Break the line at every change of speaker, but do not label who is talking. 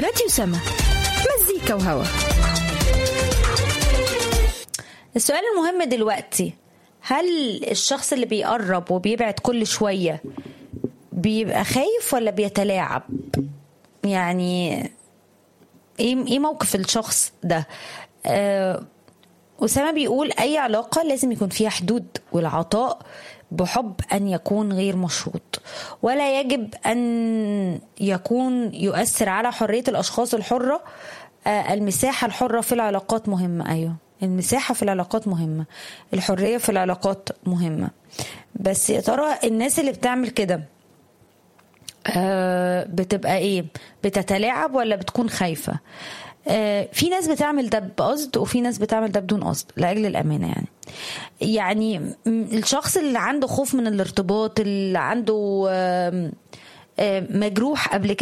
راديو سما مزيكا وهوا
السؤال المهم دلوقتي هل الشخص اللي بيقرب وبيبعد كل شوية بيبقى خايف ولا بيتلاعب يعني ايه ايه موقف الشخص ده آه أسامة بيقول أي علاقة لازم يكون فيها حدود والعطاء بحب أن يكون غير مشروط ولا يجب أن يكون يؤثر على حرية الأشخاص الحرة آه المساحة الحرة في العلاقات مهمة أيوه المساحة في العلاقات مهمة الحرية في العلاقات مهمة بس يا ترى الناس اللي بتعمل كده آه بتبقى ايه بتتلاعب ولا بتكون خايفة آه في ناس بتعمل ده بقصد وفي ناس بتعمل ده بدون قصد لاجل الامانه يعني يعني الشخص اللي عنده خوف من الارتباط اللي عنده آه مجروح قبل كده